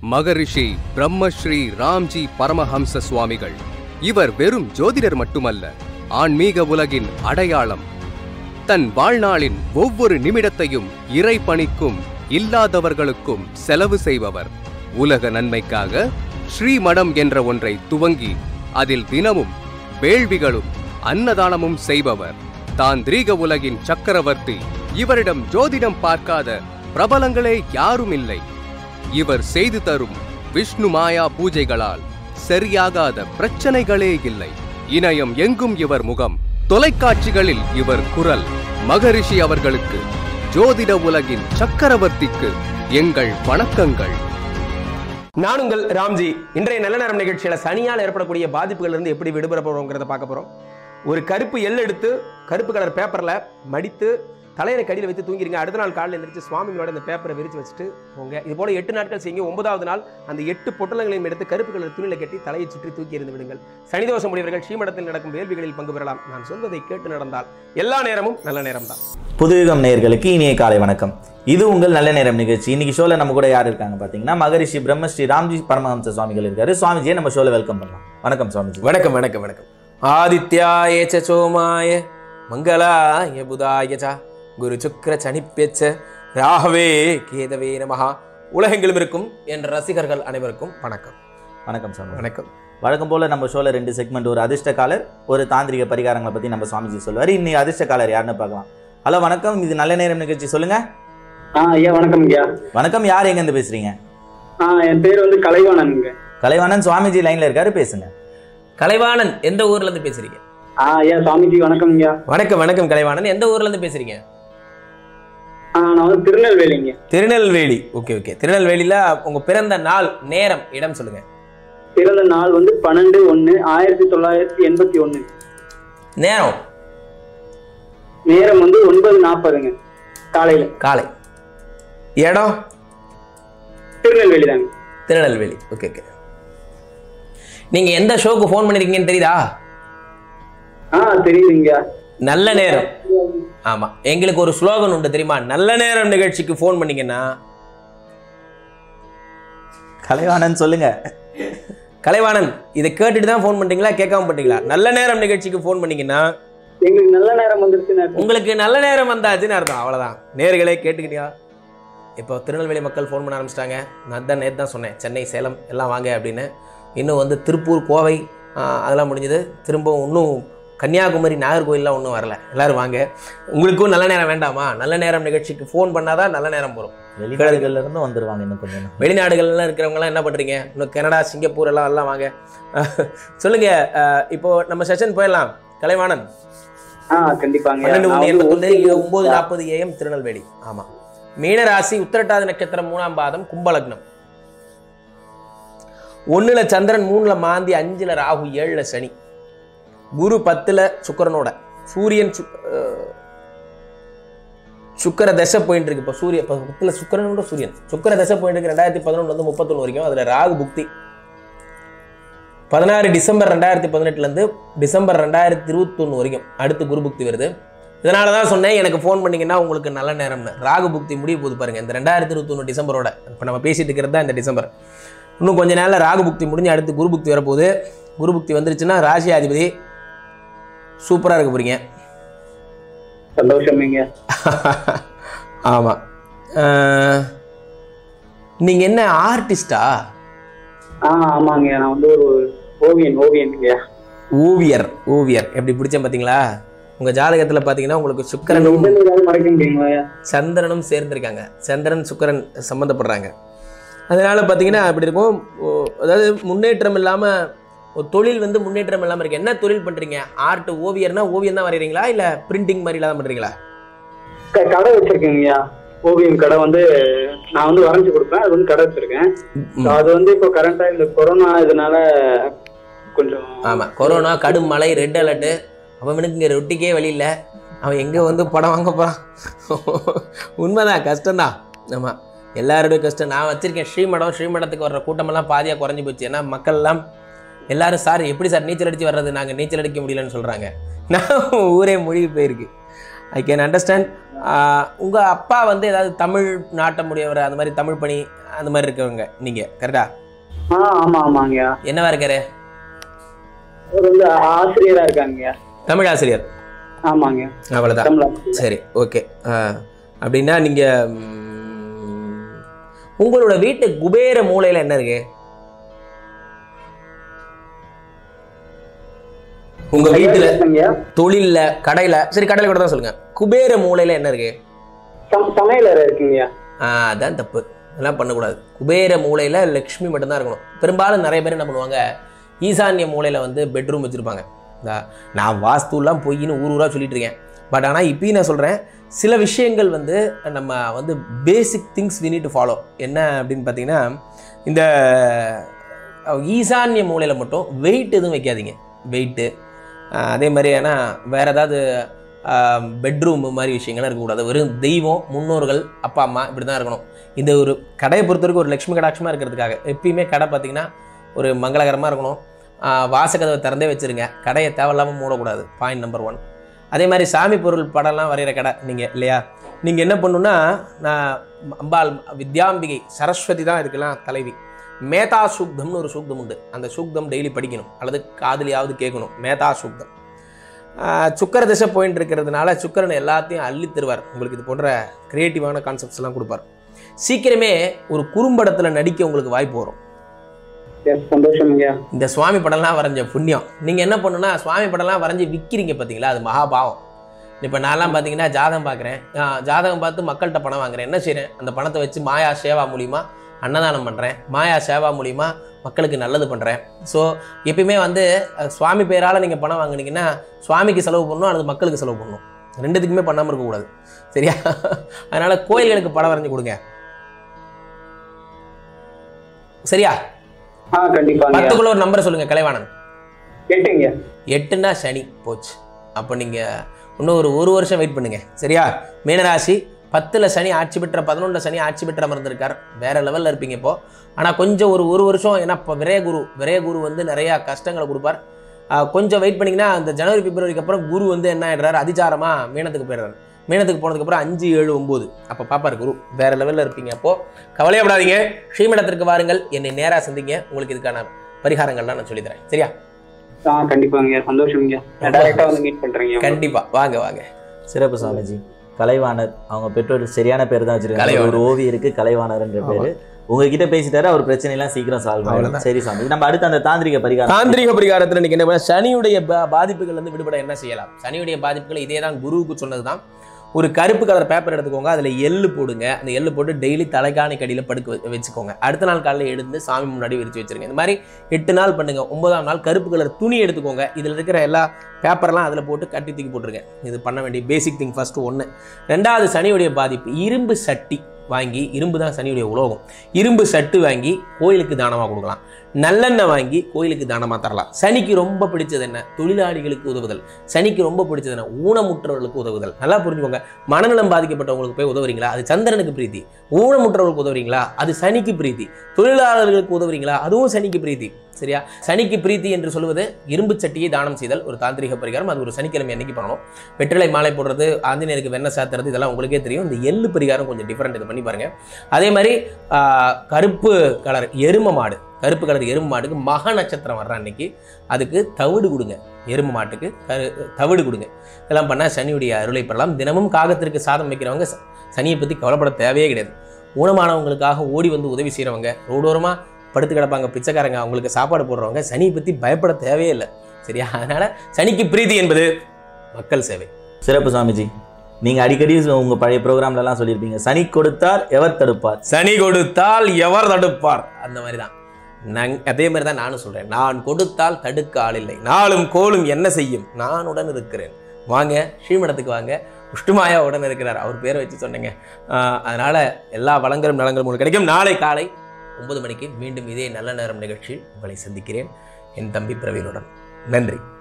மகரிஷி பிரம்மஸ்ரீ ராம்ஜி பரமஹம்ச சுவாமிகள் இவர் வெறும் ஜோதிடர் மட்டுமல்ல ஆன்மீக உலகின் அடையாளம் தன் வாழ்நாளின் ஒவ்வொரு நிமிடத்தையும் இறை பணிக்கும் இல்லாதவர்களுக்கும் செலவு செய்பவர் உலக நன்மைக்காக ஸ்ரீமடம் என்ற ஒன்றை துவங்கி அதில் தினமும் வேள்விகளும் அன்னதானமும் செய்பவர் தாந்திரீக உலகின் சக்கரவர்த்தி இவரிடம் ஜோதிடம் பார்க்காத பிரபலங்களே யாரும் இல்லை இவர் செய்து தரும் விஷ்ணு மாயா பூஜைகளால் சரியாகாத பிரச்சனைகளே இல்லை இணையம் எங்கும் இவர் முகம் தொலைக்காட்சிகளில் இவர் குரல் மகரிஷி அவர்களுக்கு ஜோதிட உலகின் சக்கரவர்த்திக்கு எங்கள் வணக்கங்கள் நான் உங்கள் ராம்ஜி இன்றைய நல்ல நேரம் நிகழ்ச்சியில சனியால் ஏற்படக்கூடிய பாதிப்புகள் இருந்து எப்படி விடுபட போறோங்கிறத பார்க்க போறோம் ஒரு கருப்பு எள் எடுத்து கருப்பு கலர் பேப்பர்ல மடித்து தலையில கடியில் வைத்து தூங்கிருங்க அடுத்த நாள் காலையில் எந்திரிச்சு சுவாமிகளோட இந்த பேப்பரை விரிச்சு வச்சுட்டு போங்க இது போல எட்டு நாட்கள் செய்யுங்க ஒன்பதாவது நாள் அந்த எட்டு பொட்டலங்களையும் எடுத்து கருப்பு கலர் துணியில கட்டி தலையை சுற்றி தூக்கி எறிந்து விடுங்கள் சனிதோஷம் உடையவர்கள் ஸ்ரீமடத்தில் நடக்கும் வேள்விகளில் பங்கு பெறலாம் நான் சொல்வதை கேட்டு நடந்தால் எல்லா நேரமும் நல்ல நேரம் தான் புதுயுகம் நேயர்களுக்கு இனிய காலை வணக்கம் இது உங்கள் நல்ல நேரம் நிகழ்ச்சி இன்னைக்கு ஷோல நம்ம கூட யார் இருக்காங்க பாத்தீங்கன்னா மகரிஷி பிரம்மஸ்ரீ ராம்ஜி பரமஹம்ச சுவாமிகள் இருக்காரு சுவாமிஜியை நம்ம ஷோல வெல்கம் பண்ணலாம் வணக்கம் சுவாமிஜி வணக்கம் வணக்கம் வணக்கம் ஆதித்யாய ச சோமாய மங்களாய புதாய ச குரு சுக்கர சனிப்பெச்ச ராகவே கேதவே நமஹா உலகெங்கிலும் இருக்கும் என் ரசிகர்கள் அனைவருக்கும் வணக்கம் வணக்கம் சுவாமி வணக்கம் வழக்கம் போல நம்ம ஷோல ரெண்டு செக்மெண்ட் ஒரு அதிர்ஷ்ட காலர் ஒரு தாந்திரிக பரிகாரங்களை பத்தி நம்ம சுவாமிஜி சொல்லுவாரு இன்னைக்கு அதிர்ஷ்ட காலர் யாருன்னு பார்க்கலாம் ஹலோ வணக்கம் இது நல்ல நேரம் நிகழ்ச்சி சொல்லுங்க ஆ ஐயா வணக்கம் ஐயா வணக்கம் யார் எங்க இருந்து பேசுறீங்க ஆ என் பேர் வந்து கலைவாணனுங்க கலைவாணன் சுவாமிஜி லைன்ல இருக்காரு பேசுங்க கலைவாணன் எந்த ஊர்ல இருந்து பேசுறீங்க ஆ ஐயா சாமிஜி வணக்கம் ஐயா வணக்கம் வணக்கம் கலைவாணன் எந்த ஊர்ல இருந்து பேசுறீங்க ஆ நான் வந்து திருநெல்வேலிங்க திருநெல்வேலி ஓகே ஓகே திருநெல்வேலியில உங்க பிறந்த நாள் நேரம் இடம் சொல்லுங்க பிறந்த நாள் வந்து பன்னெண்டு ஒன்று ஆயிரத்தி தொள்ளாயிரத்தி எண்பத்தி ஒன்று நேரம் நேரம் வந்து ஒன்பது நாற்பதுங்க காலையில காலை இடம் திருநெல்வேலி தாங்க திருநெல்வேலி ஓகே ஓகே நீங்க எந்த ஷோக்கு ஃபோன் பண்ணிருக்கீங்கன்னு தெரியுதா ஆ தெரியுதுங்க நல்ல நேரம் ஆமா எங்களுக்கு ஒரு ஸ்லோகன் உண்டு தெரியுமா நல்ல நேரம் நிகழ்ச்சிக்கு ஃபோன் பண்ணீங்கன்னா கலைவாணன் சொல்லுங்க கலைவாணன் இதை கேட்டுட்டு தான் ஃபோன் பண்றீங்களா கேட்காம பண்றீங்களா நல்ல நேரம் நிகழ்ச்சிக்கு ஃபோன் பண்ணீங்கன்னா எங்களுக்கு நல்ல நேரம் வந்துருச்சுன்னு அர்த்தம். உங்களுக்கு நல்ல நேரம் வந்தாச்சுன்னு அர்த்தம் அவ்வளவுதான் நேர்களே கேட்டுக்கிட்டியா இப்போ திருநெல்வேலி மக்கள் ஃபோன் பண்ண ஆரம்பிச்சிட்டாங்க நான் தான் நேற்று தான் சொன்னேன் சென்னை சேலம் எல்லாம் வாங்க அப்படின்னு இன்னும் வந்து திருப்பூர் கோவை ஆ, அதெல்லாம் முடிஞ்சது திரும்பவும் இன்னும் கன்னியாகுமரி நாகர்கோயிலெலாம் ஒன்றும் வரல எல்லாரும் வாங்க உங்களுக்கும் நல்ல நேரம் வேண்டாமா நல்ல நேரம் நிகழ்ச்சிக்கு ஃபோன் பண்ணாதான் நல்ல நேரம் போகும் வெளிநாடுகள்ல இருந்து வந்துருவாங்க இன்னும் கொஞ்சம் நேரம். வெளிநாடுகள்லாம் இருக்கிறவங்கலாம் என்ன பண்ணுறீங்க இன்னும் கனடா சிங்கப்பூர் எல்லாம் எல்லாம் வாங்க சொல்லுங்க அஹ், இப்போ நம்ம செஷன் போயிடலாம் கலைவாணன் ஆ கண்டிப்பாங்க பன்னெண்டு நான் ஒன்று வந்து எண்பத்தொன்று ஓகே. ஒன்பது நாற்பது ஏஎம் திருநெல்வேலி ஆமா மீனராசி உத்திரட்டாதி நட்சத்திரம் மூணாம் பாதம் கும்பலக்னம் ஒண்ணுல சந்திரன் மூணுல மாந்தி அஞ்சுல ராகு ஏழுல சனி குரு பத்துல சுக்கிரனோட சூரியன் சு- அஹ், சுக்கிர தசை போயிட்டு இருக்கு இப்போ சூரிய இப்போ பத்துல சுக்கிரனோட சூரியன் சுக்கிர தசை போயிட்டு இருக்கு ரெண்டாயிரத்தி பதினொன்று வந்து முப்பத்தொன்று வரைக்கும் அதுல ராகு புக்தி பதினாறு டிசம்பர் ரெண்டாயிரத்தி பதினெட்டுலேருந்து டிசம்பர் ரெண்டாயிரத்தி இருபத்தொன்று வரைக்கும் அடுத்து குரு புக்தி வருது இதனால தான் சொன்னேன் எனக்கு ஃபோன் பண்ணீங்கன்னா உங்களுக்கு நல்ல நேரம்னு ராகு புக்தி முடிய போகுது பாருங்க இந்த ரெண்டாயிரத்தி இருபத்தொன்று டிசம்பரோட இப்போ நம்ம பேசிட்டு இருக்கிறது தான் இந்த டிசம்பர் இன்னும் கொஞ்ச நாளில் ராகு புக்தி முடிஞ்சு அடுத்து குரு புக்தி வரப்போகுது குரு புக்தி வந்துருச்சுன்னா ராசி அதிபதி சூப்பராக இருக்க போறீங்க சந்தோஷமேங்க ஆமாம் நீங்கள் என்ன ஆர்டிஸ்டா ஆ ஆமாங்க நான் வந்து ஒரு ஓவியன் ஓவியனுங்க ஓவியர் ஓவியர் எப்படி பிடிச்சேன் பார்த்தீங்களா உங்கள் ஜாதகத்தில் பார்த்தீங்கன்னா உங்களுக்கு சுக்கிரனும் இதெல்லாம் ஏதாவது மறைக்க முடியுங்களா ஐயா? சந்திரனும் சேர்ந்திருக்காங்க சந்திரன் சுக்கிரன் சம்மந்தப்படுறாங்க அதனால பார்த்தீங்கன்னா அப்படி இருக்கும் ஓ, அதாவது முன்னேற்றம் இல்லாமல் ஒரு தொழில் வந்து முன்னேற்றம் இல்லாமல் இருக்கு என்ன தொழில் பண்ணுறீங்க ஆர்ட் ஓவியர்னா ஓவியம் தான் வரைகிறீங்களா இல்லை பிரிண்டிங் மாதிரிலாம் தான் பண்ணுறீங்களா க- கடை வச்சிருக்கேங்கய்யா ஓவியம் கடை வந்து நான் வந்து வரைஞ்சு கொடுப்பேன் அது வந்து கடை வச்சிருக்கேன் So, அது வந்து இப்போ கரண்டா இந்த கொரோனா இதனால கொஞ்சம் ஆமாம் கொரோனா கடும் மழை ரெட் அலர்ட்டு அவனுக்கு இங்கே ரொட்டிக்கே வழி இல்லை அவன் எங்கே வந்து படம் வாங்க போகிறான் உண்மைதான் கஷ்டம்தான் ஆமாம் எல்லாருடைய கஷ்டம் நான் வச்சிருக்கேன் ஸ்ரீமடம் ஸ்ரீமடத்துக்கு வர்ற கூட்டமெல்லாம் பாதியாக குறைஞ்சி போச்சு ஏன்னா மக்கள் எல்லாம் எல்லாரும் சார் எப்படி சார் நீச்சல் அடித்து வர்றது நாங்கள் நீச்சல் அடிக்க முடியலன்னு சொல்கிறாங்க நான் ஊரே மூழ்கி போயிருக்கு ஐ கேன் அண்டர்ஸ்டாண்ட் உங்கள் அப்பா வந்து ஏதாவது தமிழ் நாட்டமுடையவர் அந்த மாதிரி தமிழ் பணி அந்த மாதிரி இருக்கவங்க நீங்கள் கரெக்டா ஆ ஆமா ஆமாங்கய்யா என்னவா இருக்காரு அவர் வந்து ஆசிரியரா இருக்காங்கய்யா தமிழ் ஆசிரியர் ஆமாங்க அவ்வளோதான் தமிழ் ஆசிரியர். சரி ஓகே அப்படின்னா நீங்கள் உங்களோட வீட்டு குபேர மூலையில் என்ன இருக்கு உங்க வீட்டுல இருக்குங்கய்யா. தொழில்ல கடையில சரி கடையில கூட தான் சொல்லுங்க குபேர மூலையில என்ன இருக்கு சம்- சமையலறை இருக்குங்கய்யா ஆ, அதான் தப்பு இதெல்லாம் பண்ணக்கூடாது குபேர மூலையில் லக்ஷ்மி மட்டும்தான் இருக்கணும் பெரும்பாலும் நிறைய பேர் என்ன பண்ணுவாங்க ஈசான்ய மூலையில் வந்து பெட்ரூம் வச்சுருப்பாங்க இந்த நான் வாஸ்துலாம் பொய்ன்னு ஊர் ஊராக சொல்லிட்டு இருக்கேன் பட் ஆனால் இப்பயும் நான் சொல்கிறேன் சில விஷயங்கள் வந்து நம்ம வந்து basic things we need to follow என்ன அப்படின்னு பார்த்தீங்கன்னா இந்த அஹ், ஈசான்ய மூலையில் மட்டும் வெயிட் எதுவும் வைக்காதீங்க வெயிட்டு அதே மாதிரி ஏன்னா வேறு ஏதாவது பெட்ரூம் மாதிரி விஷயங்கள்லாம் இருக்கக்கூடாது வெறும் தெய்வம் முன்னோர்கள் அப்பா அம்மா இப்படி தான் இருக்கணும் இந்த ஒரு கடையை பொறுத்த வரைக்கும் ஒரு லட்சுமி கடாட்சமாக இருக்கிறதுக்காக எப்பயுமே கடை பார்த்தீங்கன்னா ஒரு மங்களகரமாக இருக்கணும் ஆஹ் வாசக்கதவை திறந்தே வச்சுருங்க கடையை தேவையில்லாமல் மூடக்கூடாது பாயிண்ட் நம்பர் ஒன் அதே மாதிரி சாமி பொருள் படம்லாம் வரைகிற கடை நீங்கள் இல்லையா நீங்கள் என்ன பண்ணணுன்னா நான் அம்பாள் வித்யாம்பிகை சரஸ்வதி தான் இதுக்கெல்லாம் தலைவி மேதா சூக்தம்னு ஒரு சூக்தம் உண்டு அந்த சூக்தம் டெய்லி படிக்கணும் அல்லது காதுலையாவது கேட்கணும் மேதா சூக்தம் ஆஹ் சுக்கர திசை போயிட்டு இருக்கிறதுனால சுக்கரன் எல்லாத்தையும் அள்ளி தருவார் உங்களுக்கு இது போன்ற கிரியேட்டிவான கான்செப்ட்ஸ் எல்லாம் கொடுப்பார் சீக்கிரமே ஒரு குறும்படத்தில் நடிக்க உங்களுக்கு வாய்ப்பு வரும் எஸ் சந்தோஷம்ங்கய்யா இந்த சுவாமி படம்லாம் வரைஞ்ச புண்ணியம் நீங்கள் என்ன பண்ணுன்னா சுவாமி படம்லாம் வரைஞ்சி விற்கிறீங்க பார்த்தீங்களா அது மகாபாவம் இப்போ நான்லாம் பார்த்தீங்கன்னா ஜாதகம் பார்க்குறேன் ஜாதகம் பார்த்து மக்கள்கிட்ட பணம் வாங்குறேன் என்ன செய்கிறேன் அந்த பணத்தை வச்சு மாயா சேவா மூலிமா அன்னதானம் பண்ணுறேன் மாயா சேவா மூலிமா மக்களுக்கு நல்லது பண்ணுறேன் ஸோ எப்பயுமே வந்து அஹ், சுவாமி பேரால் நீங்கள் பணம் வாங்குனீங்கன்னா சுவாமிக்கு செலவு பண்ணணும் அல்லது மக்களுக்கு செலவு பண்ணணும் ரெண்டுத்துக்குமே பண்ணாமல் இருக்கக்கூடாது சரியா அதனால் கோயில்களுக்கு படம் வரைஞ்சி கொடுங்க சரியா ஆ கண்டிப்பாங்க பத்துக்குள்ள ஒரு நம்பரை சொல்லுங்கள் கலைவாணன் எட்டுங்க எட்டுன்னா சனி போச்சு அப்போ நீங்கள் இன்னும் ஒரு ஒரு வருஷம் வெயிட் பண்ணுங்க சரியா மீனராசி பத்தில் சனி ஆட்சி பெற்ற பதினொன்றில் சனி ஆட்சி பெற்ற அமர்ந்திருக்கார் வேற லெவலில் இருப்பீங்க இப்போ ஆனால் கொஞ்சம் ஒரு ஒரு வருஷம் ஏன்னா இப்போ விரயகுரு விரயகுரு வந்து நிறையா கஷ்டங்களை கொடுப்பார் ஆஹ் கொஞ்சம் வெயிட் பண்ணிங்கன்னா அந்த ஜனவரி பிப்ரவரிக்கு அப்புறம் குரு வந்து என்ன ஆயிடுறாரு அதிச்சாரமாக மீனத்துக்கு போயிடுறாரு மீனத்துக்கு போனதுக்கப்புறம் அஞ்சு ஏழு ஒம்பது அப்போ பாப்பார் குரு வேற லெவலில் இருப்பீங்க அப்போது கவலையப்படாதீங்க ஸ்ரீமடத்திற்கு வாருங்கள் என்னை நேராக சந்திங்க உங்களுக்கு இதுக்கான பரிகாரங்கள்லாம் நான் சொல்லித்தரேன் சரியா ஆ கண்டிப்பாங்கய்யா சந்தோஷம்ங்கய்யா நான் டைரக்டா வந்து மீட் பண்றேங்க கண்டிப்பா வாங்க வாங்க சிறப்பு சாமிஜி கலைவாணர் அவங்க பெற்றோர் சரியான பேர் தான் வச்சிருக்காங்க கலைவாணர். ஒரு ஓவியருக்கு கலைவாணர்ன்ற பேரு உங்ககிட்ட பேசிட்டாரு அவர் பிரச்சனை எல்லாம் சீக்கிரம் சால்வ் ஆகும் அவ்வளவுதான். சரி சாமி நம்ம அடுத்து அந்த தாந்திரிக பரிகாரம் தாந்திரிக பரிகாரத்தில் இன்னைக்கு என்ன பண்ண- சனியுடைய பா- பாதிப்புகள் இருந்து விடுபட என்ன செய்யலாம் சனியுடைய பாதிப்புகள் இதே தான் குருவுக்கு சொன்னது தான் ஒரு கருப்பு கலர் பேப்பர் எடுத்துக்கோங்க அதில் எள்ளு போடுங்க அந்த எள்ளு போட்டு டெய்லி தலைகாணி கடியில் படுக்க வ- வச்சுக்கோங்க அடுத்த நாள் காலையில் எழுந்து சாமி முன்னாடி விரிச்சு வச்சிருங்க இந்த மாதிரி எட்டு நாள் பண்ணுங்க ஒன்பதாம் நாள் கருப்பு கலர் துணி எடுத்துக்கோங்க இதில் இருக்கிற எல்லா பேப்பர்லாம் அதில் போட்டு கட்டி தூக்கி போட்டுருங்க இது பண்ண வேண்டிய பேசிக் திங் ஃபர்ஸ்ட் ஒன்று ரெண்டாவது சனியுடைய பாதிப்பு இரும்பு சட்டி வாங்கி இரும்பு தான் சனியுடைய உலோகம் இரும்பு சட்டு வாங்கி கோயிலுக்கு தானமாக கொடுக்கலாம் நல்லெண்ணெய் வாங்கி கோயிலுக்கு தானமாக தரலாம் சனிக்கு ரொம்ப பிடிச்சது என்ன தொழிலாளிகளுக்கு உதவுதல் சனிக்கு ரொம்ப பிடிச்சது என்ன ஊனமுற்றவர்களுக்கு உதவுதல் நல்லா புரிஞ்சுக்கோங்க மனநலம் பாதிக்கப்பட்டவங்களுக்கு போய் உதவுறீங்களா அது சந்திரனுக்கு பிரீத்தி ஊனமுற்றவர்களுக்கு உதவுறீங்களா அது சனிக்கு பிரீத்தி தொழிலாளர்களுக்கு உதவுறீங்களா அதுவும் சனிக்கு பிரீத்தி சரியா சனிக்கு பிரீத்தி என்று சொல்வது இரும்பு சட்டியை தானம் செய்தல் ஒரு தாந்திரிக பரிகாரம் அது ஒரு சனிக்கிழமை அன்னைக்கு பண்ணணும் வெற்றிலை மாலை போடுறது ஆஞ்சநேயருக்கு வெண்ணெய் சாத்துறது இதெல்லாம் உங்களுக்கே தெரியும் இந்த எள்ளு பரிகாரம் கொஞ்சம் டிஃப்ரெண்ட் இது பண்ணி பாருங்க அதே மாதிரி ஆஹ், கருப்பு கலர் எரும மாடு கருப்பு கலர் எரும மாடுக்கு மக நட்சத்திரம் வர்ற அன்னைக்கு அதுக்கு தவிடு கொடுங்க எரும மாட்டுக்கு கரு தவிடு கொடுங்க இதெல்லாம் பண்ணால் சனியுடைய அருளை பெறலாம் தினமும் காகத்திற்கு சாதம் வைக்கிறவங்க ச- சனியை பற்றி கவலைப்பட தேவையே கிடையாது ஊனமானவங்களுக்காக ஓடி வந்து உதவி செய்கிறவங்க ரோடோரமாக படுத்து கிடப்பாங்க பிச்சைக்காரங்க அவங்களுக்கு சாப்பாடு போடுறவங்க சனியை பற்றி பயப்பட தேவையே இல்லை சரியா அதனால் சனிக்கு பிரீதி என்பது மக்கள் சேவை சிறப்பு சாமிஜி நீங்க அடிக்கடி உங்க பழைய ப்ரோக்ராம்ல எல்லாம் சொல்லியிருப்பீங்க சனி கொடுத்தார் எவர் தடுப்பார் சனி கொடுத்தால் எவர் தடுப்பார் அந்த மாதிரி தான் நங் அதே மாதிரி தான் நானும் சொல்கிறேன் நான் கொடுத்தால் தடுக்க ஆள் இல்லை நாளும் கோலும் என்ன செய்யும் நான் உடன் இருக்கிறேன் வாங்க ஸ்ரீமடத்துக்கு வாங்க உஷ்டுமாயா உடன் இருக்கிறார் அவர் பேரை வச்சு சொன்னேங்க ஆஹ் அதனால எல்லா வளங்களும் நலங்களும் உங்களுக்கு கிடைக்கும் நாளை காலை ஒன்பது மணிக்கு மீண்டும் இதே நல்ல நேரம் நிகழ்ச்சியில் உங்களை சந்திக்கிறேன் என் தம்பி பிரவீனுடன் நன்றி